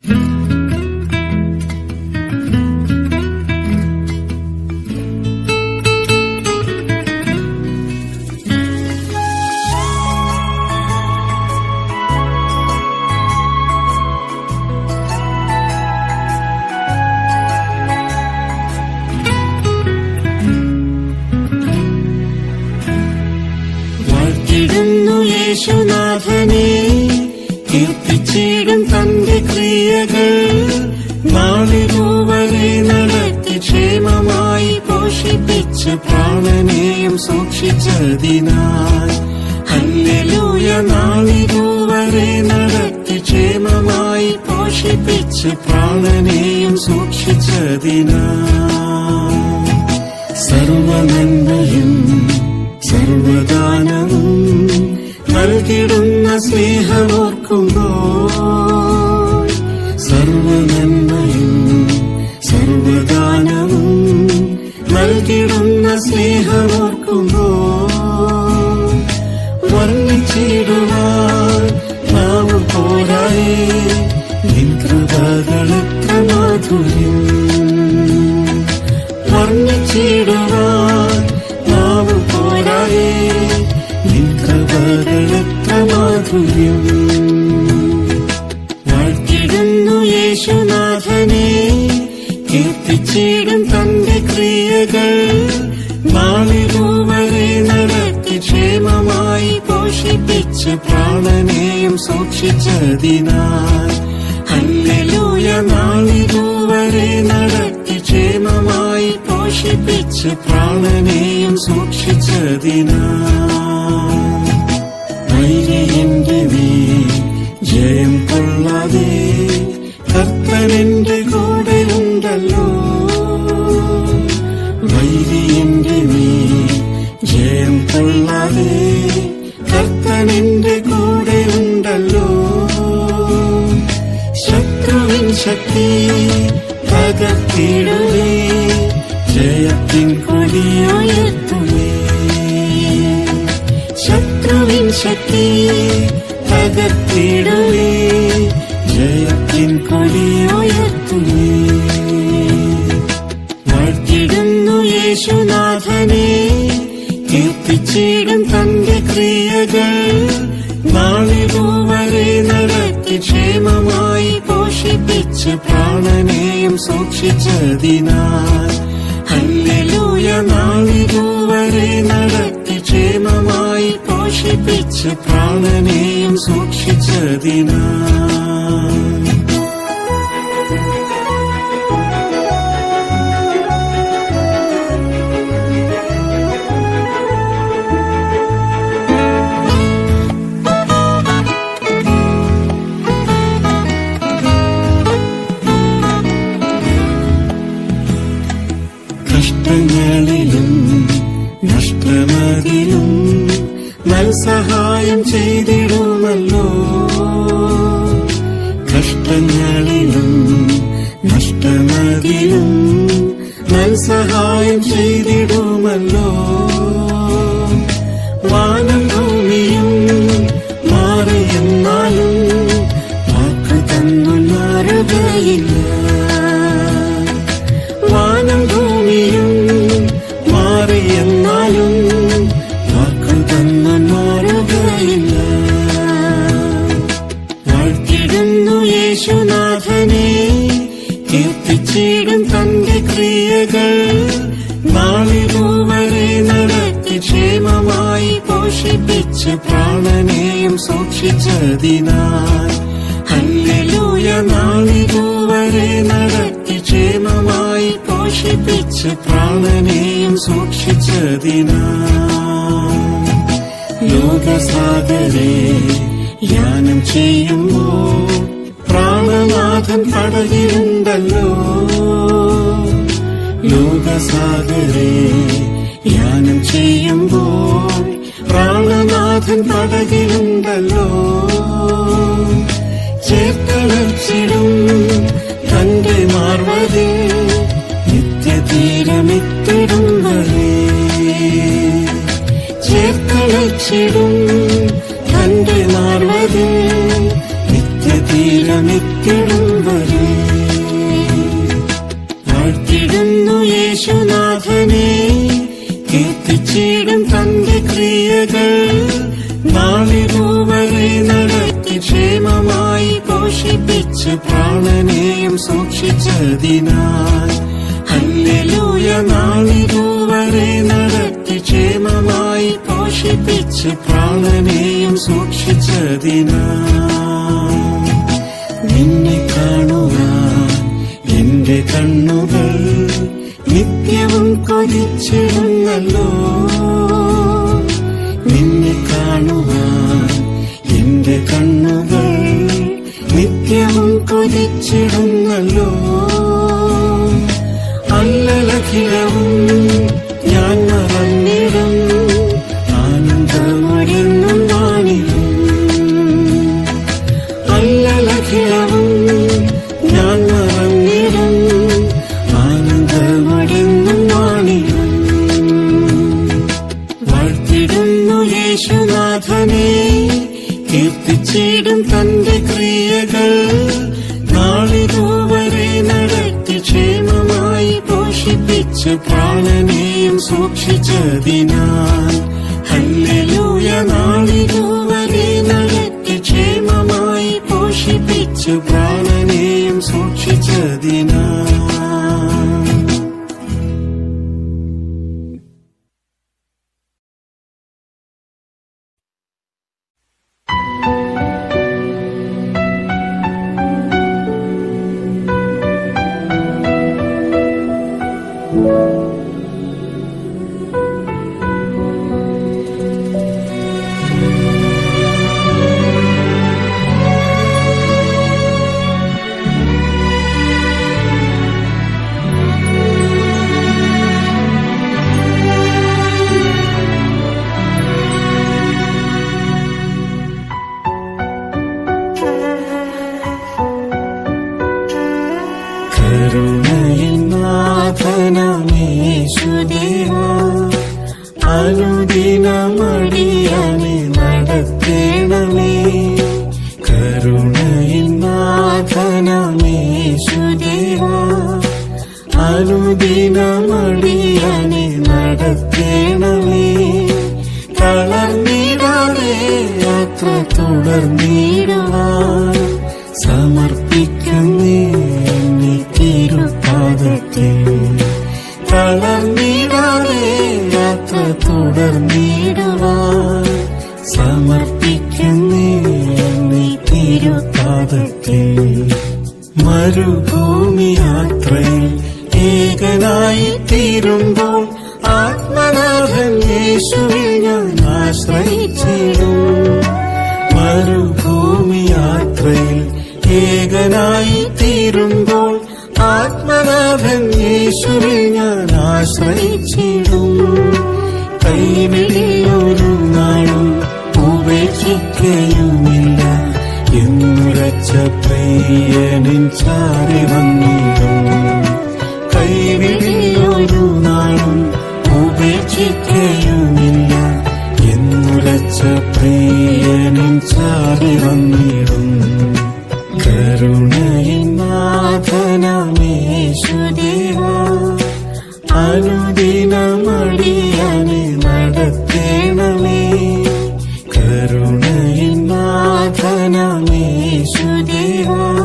വാഴ്ത്തിടുന്നു യേശുനാഥനെ കീർത്തിച്ചിടും തന്റെ ക്രിയകൾ നാളിതുവരെ നടത്തി ക്ഷേമമായി പോഷിപ്പിച്ച് പ്രാണനെയും സൂക്ഷിച്ചതിനാൽ ഹല്ലേലൂയ നാളിതുവരെ നടത്തി ക്ഷേമമായി പോഷിപ്പിച്ച് പ്രാണനെയും സൂക്ഷിച്ചതിനാൽ സർവനന്മയും സർവദാനവും നൽകിടുന്ന സ്നേഹമോർക്കുമ്പോൾ സർവനന്മയും സർവദാനവും നൽകിടുന്ന സ്നേഹമോർക്കുമ്പോൾ വർണ്ണിച്ചിടുവാൻ നാവ് പോരായേ നിൻ കൃപകളെത്ര മാധുര്യം വർണ്ണിച്ചിടുവാൻ നാവ് പോരായേ നിൻ കൃപകളെത്ര മാധുര്യം വാഴ്ത്തിടുന്നു യേശുനാഥനെ കീർത്തിച്ചിടും തന്റെ ക്രിയകൾ നാളിതുവരെ നടത്തി ക്ഷേമമായി പോഷിപ്പിച്ച് പ്രാണനെയും സൂക്ഷിച്ചതിനാൽ ഹല്ലേലൂയ നാളിതുവരെ നടത്തി ക്ഷേമമായി പോഷിപ്പിച്ച് പ്രാണനെയും സൂക്ഷിച്ചതിനാൽ ധൈര്യന്റെ മേൽ ജയം കൊള്ളാതെ കർത്തനെന്റെ കൂടെ ഉണ്ടല്ലോ വൈരിയന്റെ മേൽ ജയം കൊള്ളാതെ കർത്തനെന്റെ കൂടെ ഉണ്ടല്ലോ ശത്രുവിൻ ശക്തി തകർത്തിടുവേ ജയത്തിൻ കൊടിയുയർത്തുവേ ശത്രുവിൻ ശക്തി തകർത്തിടുവേ ജയത്തിൻ കൊടിയുയർത്തുവേ വാഴ്ത്തിടുന്നു യേശുനാഥനെ കീർത്തിച്ചിടും തന്റെ ക്രിയകൾ നാളിതുവരെ നടത്തി ക്ഷേമമായി പോഷിപ്പിച്ച് പ്രാണനെയും സൂക്ഷിച്ചതിനാൽ ഹല്ലേലൂയ നാളിതുവരെ നടത്തി ക്ഷേമമായി പോഷിപ്പിച്ച് പ്രാണനെയും സൂക്ഷിച്ചതിനാൽ കഷ്ടങ്ങളിലും നഷ്ടമതിലും നൽസഹായം ചെയ്തിടുമല്ലോ കഷ്ടങ്ങളിലും നഷ്ടമതിലും നൽസഹായം ചെയ്തിടുമല്ലോ വാനം ഭൂമിയും മാറിയെന്നാലും വാക്ക് തന്നു മാറുകയില്ല വാനം ഭൂമിയും മാറിയെന്നാലും വാക്കു തന്നു മാറുകയില്ല വാഴ്ത്തിടുന്നു യേശുനാഥനെ കീർത്തിച്ചിടും തന്റെ ക്രിയകൾ നാളിതുവരെ നടത്തി ക്ഷേമമായി പോഷിപ്പിച്ച് പ്രാണനെയും സൂക്ഷിച്ചതിനാൽ ഹല്ലേലൂയ നാളിതുവരെ നടത്തി ക്ഷേമമായി പോഷിപ്പിച്ച് പ്രാണനെയും സൂക്ഷിച്ചതിനാൽ ലോകസാഗരെ യാനം ചെയ്യുമ്പോൾ പ്രാണനാഥൻ പടകിലുണ്ടല്ലോ ലോകസാഗരെ യാനം ചെയ്യുമ്പോൾ പ്രാണനാഥൻ പടകിലുണ്ടല്ലോ ചേർത്തളച്ചിടും തന്റെ മാർവതിൽ നിത്യതീരമെത്തിടും വരെ ചേർത്തളച്ചിടും തന്റെ മാർവതിൽ നിത്യതീരമെത്തിടും വരെ ക്രിയകൾ നാളിതുവരെ നടത്തി ക്ഷേമമായി പോഷിപ്പിച്ച് പ്രാണനെയും സൂക്ഷിച്ചതിനാൽ ഹല്ലേലൂയ നാളിതുവരെ നടത്തി ക്ഷേമമായി പോഷിപ്പിച്ച് പ്രാണനെയും സൂക്ഷിച്ചതിനാൽ നിന്നെ കാണുവാൻ എന്റെ കണ്ണുകൾ നിത്യവും കൊതിച്ചിടുന്നല്ലോ നിന്നെ കാണുവാൻ എന്റെ കണ്ണുകൾ നിത്യവും കൊതിച്ചിടുന്നല്ലോ അല്ലലഖിലവും ഞാൻ മറന്നിടും ആനന്ദമൊഴിന്നും വാണിടും അല്ലലഖിലവും ഞാൻ മറന്നിടും ആനന്ദമൊഴിന്നും വാണിടും വാഴ്ത്തിടുന്നു യേശുനാഥനെ കീർത്തിച്ചിടും തന്റെ ക്രിയകൾ നാളിതുവരെ നടത്തി ക്ഷേമമായി പോഷിപ്പിച്ച് പ്രാണനെയും സൂക്ഷിച്ചതിനാൽ ഹല്ലേലൂയ നാളിതുവരെ നടത്തി ക്ഷേമമായി പോഷിപ്പിച്ച് പ്രാണനെയും സൂക്ഷിച്ചതിനാൽ കരുണയിൽ നാഥനമേശുദേവ അനുദിനമടിയനെ നടത്തേണമേ കരുണയിൽ നാഥനമേശുദേവ അനുദിനമടിയനെ നടത്തേണമേ തളർന്നിടാതെ യാത്ര തുടർന്നിടുവാൻ സമർപ്പിക്കുന്നേ എന്നെ തിരുപാദത്തിൽ തളർന്നിടാതെ യാത്ര തുടർന്നിടുവാൻ സമർപ്പിക്കുന്നേ എന്നെ തിരുപാദത്തിൽ മരുഭൂമി യാത്രയിൽ ഏകനായി തീരുമ്പോൾ ആത്മനാഥൻ യേശുവിൽ ഞാൻ ആശ്രയിച്ചിടും മരുഭൂമി യാത്രയിൽ ഏകനായി തീരുമ്പോൾ ആത്മനാഥൻ യേശുവിൽ ഞാൻ ആശ്രയിച്ചിടും കൈവിടിയൊരു നാളും ഉപേക്ഷിക്കയുമില്ല എന്നുരച്ച പ്രിയനിൻ ചാരി വന്നിടും കൈവിടിയൊരു നാളും ഉപേക്ഷിക്കയുമില്ല എന്നുരച്ച പ്രിയനിൻ ചാരി വന്നിടും കരുണയിൻ നാഥനമേശുദേവ അനുദിനമടിയനെ നടത്തേണമേ കരുണയിൻ നാഥനമേശുദേവ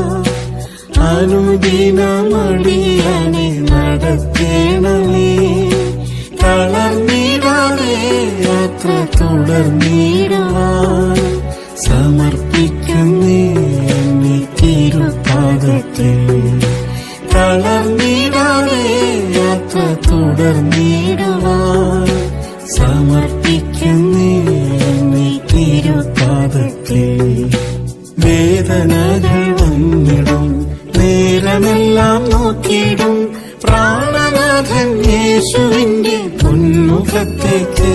അനുദിനമടിയനെ നടത്തേണമേ തളർന്നിടാതെ യാത്ര തുടർന്നിടുവാൻ സമർപ്പിക്കുന്നേ എന്നെ തിരുപാദത്തിൽ തളർന്നിടാതെ യാത്ര തുടർന്നിടുവാൻ സമർപ്പിക്കുന്നേ എന്നെ തിരുപാദത്തിൽ വേദനകൾ വന്നിടും നേരമെല്ലാം നോക്കിയിടും പ്രാണനാഥൻ യേശുവിന്റെ പൊന്മുഖത്തേക്ക്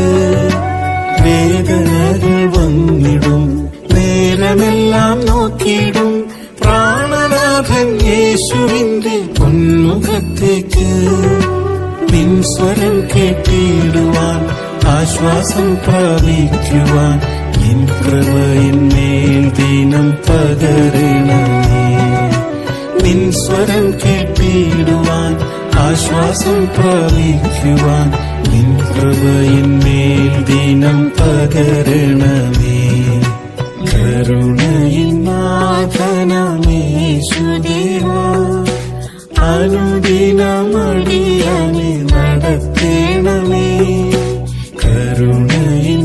വേദനകൾ വന്നിടും നേരമെല്ലാം നോക്കിയിടും പ്രാണനാഥൻ യേശുവിന്റെ പൊന്മുഖത്തേക്ക് നിൻസ്വരം കേട്ടിടുവാൻ ആശ്വാസം പ്രാപിക്കുവാൻ എൻ കൃപയിന്മേൽ ദിനം പകരണമേ നിൻ സ്വരം കേട്ടിടുവാൻ ആശ്വാസം പ്രാപിക്കുവാൻ നിൻ കൃപയിന്മേൽ ദിനം പകരണമേ കരുണയിൻ നാഥനമേശുദേവാ അനുദിനമടിയനെ നടത്തേണമേ കരുണയിൻ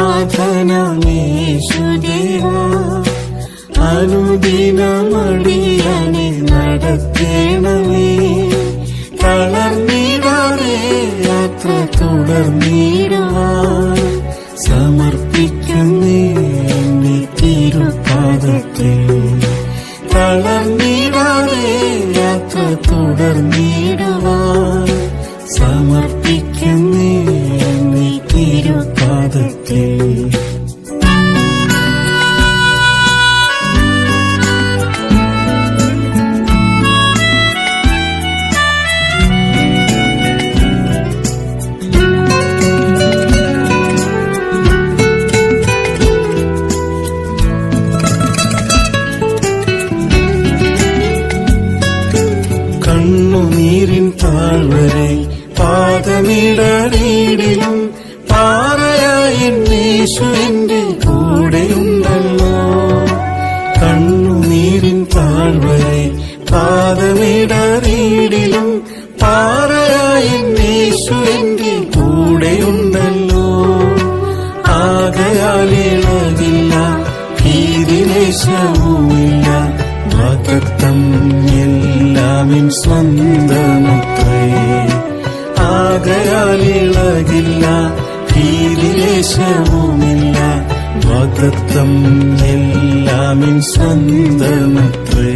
നാഥനമേശുദേവാ അനുദിനമടിയനെ നടത്തേണമേ തളർന്നിടാതെ യാത്ര തുടർന്നിടുവാൻ സമർപ്പിക്കുന്നേ എന്നെ തിരുപാദത്തിൽ തളർന്നിടാതെ യാത്ര തുടർന്നിടുവാൻ സമർപ്പിക്കുന്നേ എന്നെ തിരുപാദത്തിൽ കണ്ണുനീരിൻ താഴ്വരെ പാദമിടറിയിടിലും പാറയായ യേശു എന്റെ കൂടെയുണ്ടല്ലോ കണ്ണുനീരിൻ താഴ്വരെ പാദമിടറിയിടിലും പാറയായ യേശു എന്റെ കൂടെയുണ്ടല്ലോ ആകയാലിളകില്ല ഭീതിലേശവുമില്ല വാക്കത്തം എല്ലാമിൻ സ്വന്തമത്രേ ആകയാലിളകില്ല ഭീതിലേശവുമില്ല വാക്കത്തം എല്ലാമിൻ സ്വന്തമത്രേ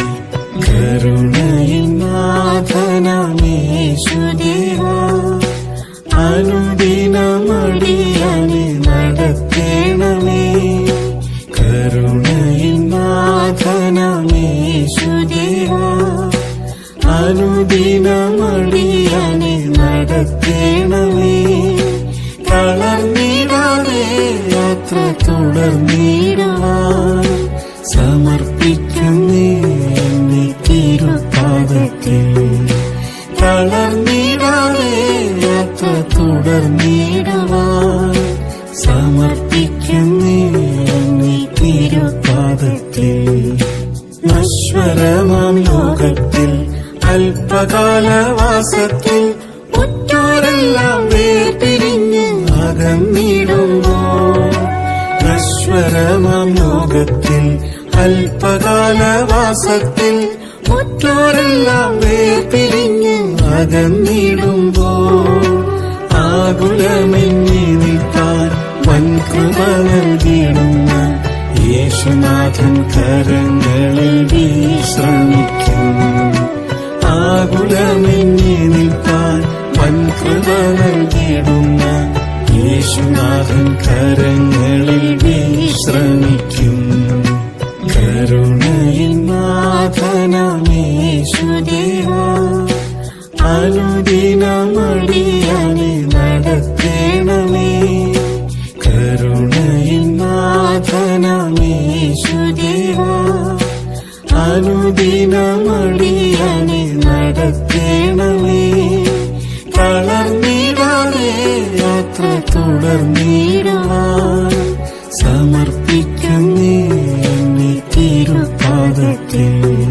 കരുണയിൻ നാഥനമേശുദേവാ അനുദിനമടിയനെ നടത്തേണമേ കരുണയിൻ നാഥനമേശുദേവാ അനുദിനമടിയനെ നടത്തേണമേ തളർന്നിടാതെ യാത്ര തുടർന്നിടുവാൻ സമർപ്പിക്കുന്നേ എന്നെ തിരുപാദത്തിൽ തളർന്നിടാതെ യാത്ര തുടർന്നിടുവാൻ സമർപ്പിക്കുന്നേ എന്നെ തിരുപാദത്തിൽ നശ്വരമാം ലോകത്തിൽ അല്പകാലവാസത്തിൽ ഒറ്റോരെല്ലാം വേർപിരിഞ്ഞ് അകന്നിടുമ്പോൾ നശ്വരമാം ലോകത്തിൽ അല്പകാലവാസത്തിൽ ഒറ്റോരെല്ലാം വേർപിരിഞ്ഞ് അകന്നിടുമ്പോൾ ആകുലമെന്നി നിൽക്കാൻ വൻകൃപ നൽകിയിടുന്ന യേശുനാഥൻ കരങ്ങളിൽ വിശ്രമിക്കും ആകുലമെന്നി നിൽക്കാൻ വൻകൃപ നൽകിയിടുന്ന യേശുനാഥൻ കരങ്ങളിൽ വിശ്രമിക്കും കരുണയിൻ നാഥനമേശുദേവാ അനുദിനമടിയനെ നടത്തേണമേ കരുണയിൻ നാഥനമേശുദേവാ അനുദിനമടിയനെ നടത്തേണമേ തളർന്നിടാതെ യാത്ര തുടർന്നിടുവാൻ സമർപ്പിക്കുന്നേ എന്നെ തിരുപാദത്തിൽ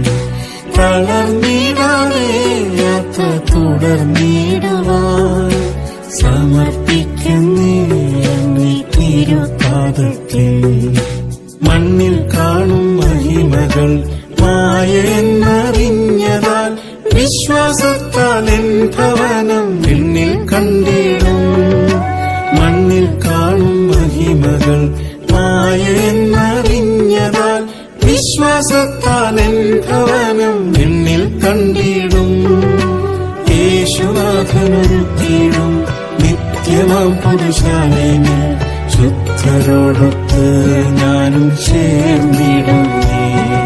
തളർന്നിടാതെ യാത്ര തുടർന്നിടുവാൻ സമർപ്പിക്കുന്നേ എന്നെ തിരുപാദത്തിൽ മണ്ണിൽ കാണും മഹിമകൾ മായെന്നറിഞ്ഞതാൽ വിശ്വാസത്താൽ എൻ ഭവനം വിണ്ണിൽ കണ്ടിടും മണ്ണിൽ കാണും മഹിമകൾ മായെന്നറിഞ്ഞതാൽ വിശ്വാസത്താൽ എൻ ഭവനം വിണ്ണിൽ കണ്ടിടും യേശുനാഥനൊരുക്കിയിടും നിത്യമാം പുരുഷാലേന് ശുദ്ധരോടൊത്ത് ഞാനും ചേർന്നിടുന്നേ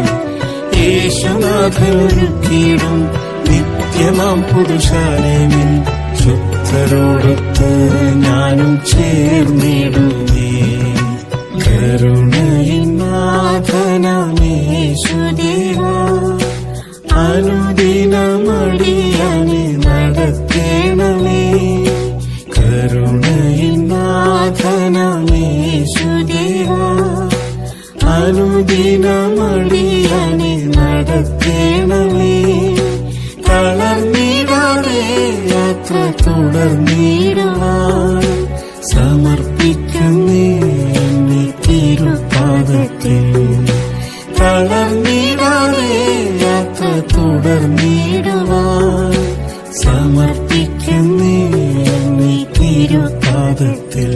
യേശുനാഥനൊരുക്കിയിടും നിത്യമാം പുരുഷാലേമിൽ ശുദ്ധരോടൊത്ത് ഞാനും ചേർന്നിടുന്നേ കരുണയിൻ നാഥനമേശുദേവാ അനുദിനമടിയനെ നടത്തേണമേ തളർന്നിടാതെ യാത്ര തുടർന്നിടുവാൻ സമർപ്പിക്കുന്നേ എന്നെ തിരുപാദത്തിൽ തളർന്നിടാതെ യാത്ര തുടർന്നിടുവാൻ സമർപ്പിക്കുന്നേ എന്നെ തിരുപാദത്തിൽ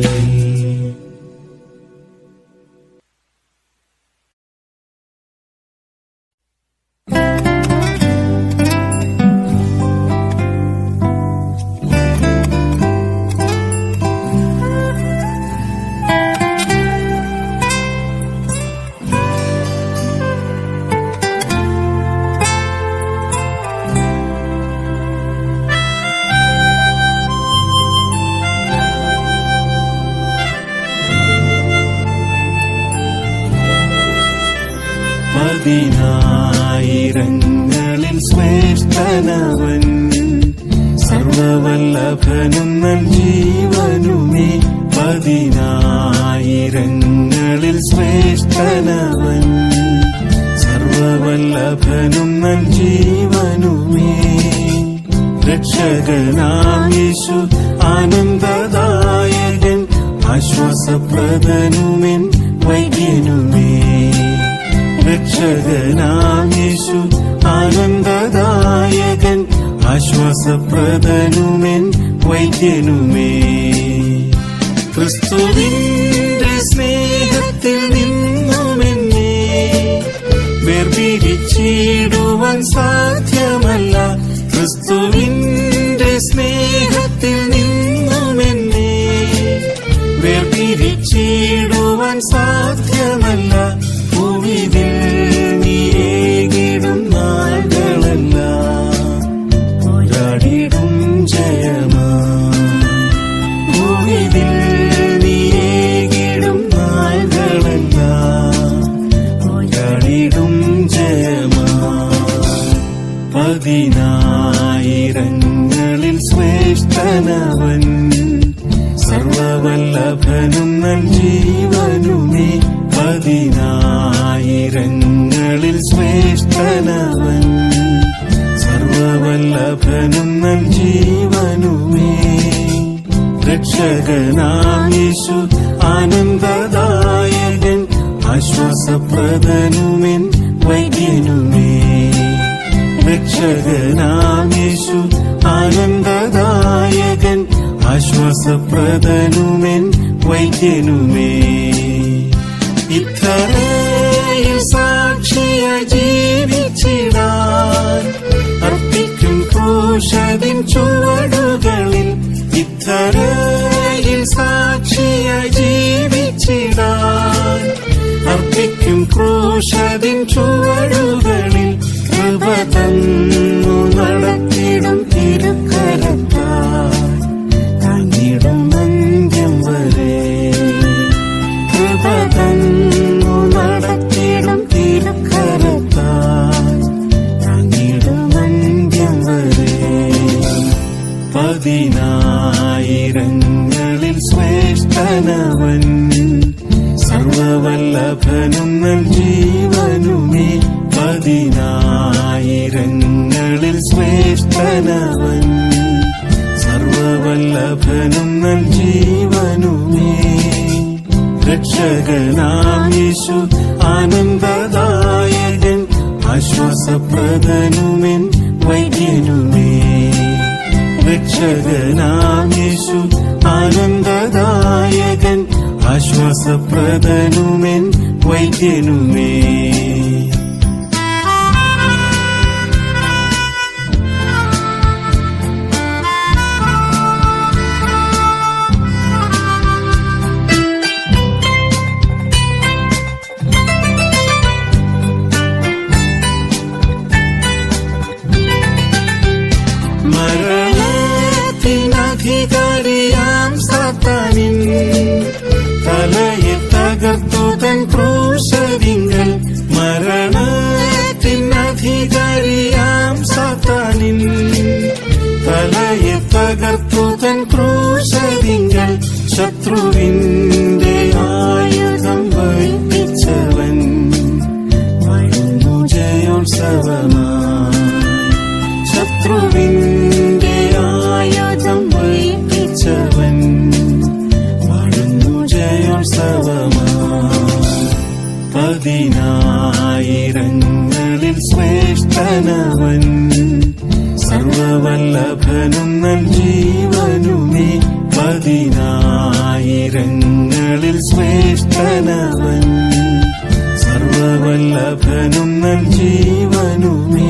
പതിനായിരങ്ങളിൽ ശ്രേഷ്ഠനവൻ സർവവല്ലഭനും നൽ ജീവനുമേ പതിനായിരങ്ങളിൽ ശ്രേഷ്ഠനവൻ സർവവല്ലഭനും നൽ ജീവനുമേ രക്ഷകനാം യേശു ആനന്ദദായകൻ ആശ്വാസപ്രദനുമെൻ വൈദ്യനുമേ രക്ഷകനാം യേശു ആനന്ദദായകൻ ആശ്വാസപ്രദനുമെൻ വൈദ്യനുമേ ക്രിസ്തുവിന്റെ സ്നേഹത്തിൽ നിന്നുമെന്നെ വേർപിരിച്ചിടുവാൻ സാധ്യമല്ല ക്രിസ്തുവിന്റെ സ്നേഹത്തിൽ നിന്നുമെന്നെ വേർപിരിച്ചിടുവാൻ സാധ്യമല്ല ഭൂമിതിൽ നീകിടും നാളുകളല്ല പോരാടിടും ജയമാ ഭൂമിതിൽ നീകിടും നാളുകളല്ല പോരാടിടും ജയമാ പതിനായിരങ്ങളിൽ ശ്രേഷ്ഠനവൻ സർവവല്ലഭനും നൽ ജീവനുമേ പതിനായിരങ്ങളിൽ ശ്രേഷ്ഠനവൻ സർവവല്ലഭനും നൽ ജീവനുമേ രക്ഷകനാം യേശു ആനന്ദദായകൻ ആശ്വാസപ്രദനുമെൻ വൈദ്യനുമേ രക്ഷകനാം യേശു ആനന്ദദായകൻ ആശ്വാസപ്രദനുമെൻ വൈദ്യനുമേ ഇത്തരയിൽ സാക്ഷിയ ജീവിച്ചിടാൻ അർപ്പിക്കും ക്രൂശതിൻ ചുവടുകളിൽ ഇത്തരയിൽ സാക്ഷിയ ജീവിച്ചിടാൻ അർപ്പിക്കും ക്രൂശതിൻ ചുവടുകളിൽ കൃപ തന്നു നടത്തിടും തിരുക്കരത്താൽ താങ്ങിടും അന്ത്യം വരെ കൃപ തന്നു നടത്തിടും തിരുക്കരത്താൽ താങ്ങിടും അന്ത്യം വരെ പതിനായിരങ്ങളിൽ ശ്രേഷ്ഠനവൻ സർവവല്ലഭനും നൽ ജീവനുമേ പതിനായിരങ്ങളിൽ ശ്രേഷ്ഠനവൻ സർവവല്ലഭനും നൽ ജീവനുമേ രക്ഷകനാം യേശു ആനന്ദദായകൻ ആശ്വാസപ്രദനുമെൻ വൈദ്യനുമേ രക്ഷകനാം യേശു ആനന്ദദായകൻ ആശ്വാസപ്രദനുമെൻ വൈദ്യനുമേ മരണത്തിനധികാരിയാം സാത്താനിൻ തലയെ തകർത്തു തൻ ക്രൂശരിങ്ങൾ മരണത്തിനധികാരിയാം സാത്താനിൻ തലയെ തകർത്തു തൻ ക്രൂശരിങ്ങൾ ശത്രുവിന്റെ ആയുധം വൈപ്പിച്ചവൻ വഴുന്നു ജയോത്സവനായി വിജയോത്സവമായി ശത്രുവിന്റെ ആയുധം വൈപ്പിച്ചവൻ വാഴുന്നു ജയോത്സവമായി പതിനായിരങ്ങളിൽ ശ്രേഷ്ഠനവൻ സർവവല്ലഭനും നൽ ജീവനുമേ പതിനായിരങ്ങളിൽ ശ്രേഷ്ഠനവൻ സർവവല്ലഭനും നൽ ജീവനുമേ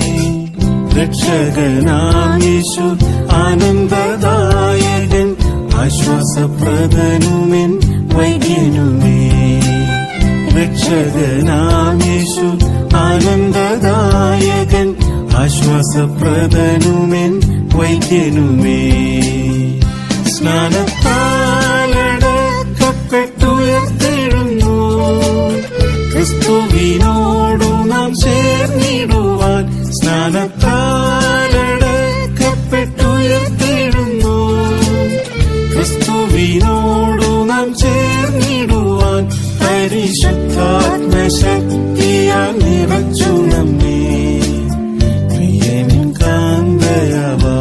രക്ഷകനാം യേശു ആനന്ദദായകൻ ആശ്വാസപ്രദനുമെൻ വൈദ്യനുമേ രക്ഷകനാം യേശു ആനന്ദദായകൻ ആശ്വാസപ്രദനുമെൻ വൈദ്യനുമേ സ്നാനത്താലടക്കപ്പെട്ടുയർത്തെഴുന്നു ക്രിസ്തുവിനോടു നാം ചേർന്നിടുവാൻ സ്നാനത്താലടക്കപ്പെട്ടുയർത്തെഴുന്നു ക്രിസ്തുവിനോടു നാം ചേർന്നിടുവാൻ പരിശുദ്ധാത്മശക്തിയാൽ നിറച്ചു നമ്മെ പ്രിയനിൻ കാന്തയവാ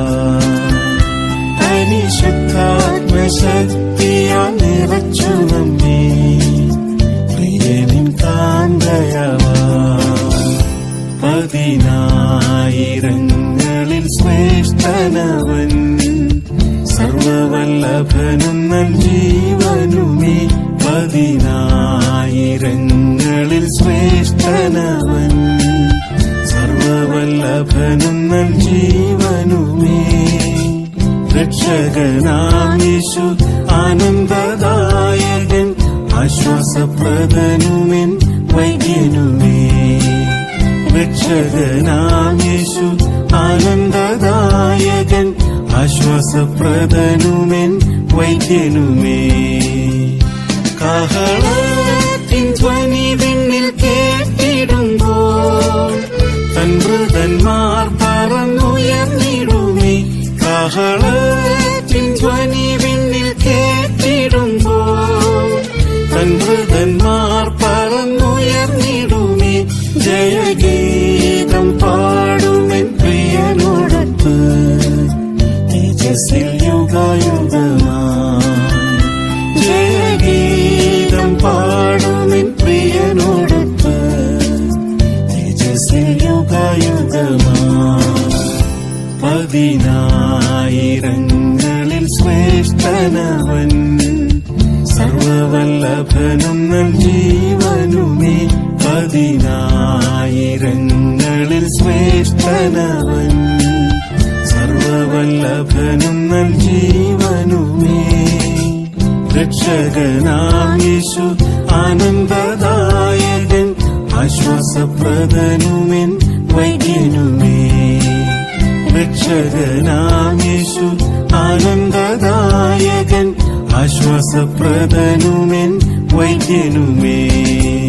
പരിശുദ്ധാത്മശക്തിയാൽ നിറച്ചു നമ്മെ പ്രിയനിൻ കാന്തയവാ പതിനായിരങ്ങളിൽ ശ്രേഷ്ഠനവൻ സർവവല്ലഭനും നൽ ജീവനുമേ പതിനായിരങ്ങളിൽ ശ്രേഷ്ഠനവൻ സർവവല്ലഭനും നൽ ജീവനുമേ രക്ഷകനാം യേശു ആനന്ദദായകൻ ആശ്വാസപ്രദനുമെൻ വൈദ്യനുമേ രക്ഷകനാം യേശു ആനന്ദദായകൻ ആശ്വാസപ്രദനുമെൻ വൈദ്യനുമേ കാഹളത്തിൻ ധ്വനി വിണ്ണിൽ കേട്ടിടുമ്പോൾ തൻ മൃതന്മാർ പറന്നുയർന്നിടുമേ കാഹളത്തിൻ ധ്വനി വിണ്ണിൽ കേട്ടിടുമ്പോൾ തൻ മൃതന്മാർ പറന്നുയർന്നിടുമേ ജയഗീതം പാടുമെൻ പ്രിയനോടൊത്ത് തേജസ്സിൽ യുഗയുഗമായി ജയഗീതം പാടുമെൻ പ്രിയനോടൊത്ത് തേജസ്സിൽ യുഗയുഗമായി പതിനായിരങ്ങളിൽ ശ്രേഷ്ഠനവൻ സർവവല്ലഭനും നൽ ജീവനുമേ പതിനായിരങ്ങളിൽ ശ്രേഷ്ഠനവൻ സർവവല്ലഭനും നൽ ജീവനുമേ രക്ഷകനാം യേശു ആനന്ദദായകൻ ആശ്വാസപ്രദനുമെൻ വൈദ്യനുമേ രക്ഷകനാം യേശു ആനന്ദദായകൻ ആശ്വാസപ്രദനുമെൻ വൈദ്യനുമേ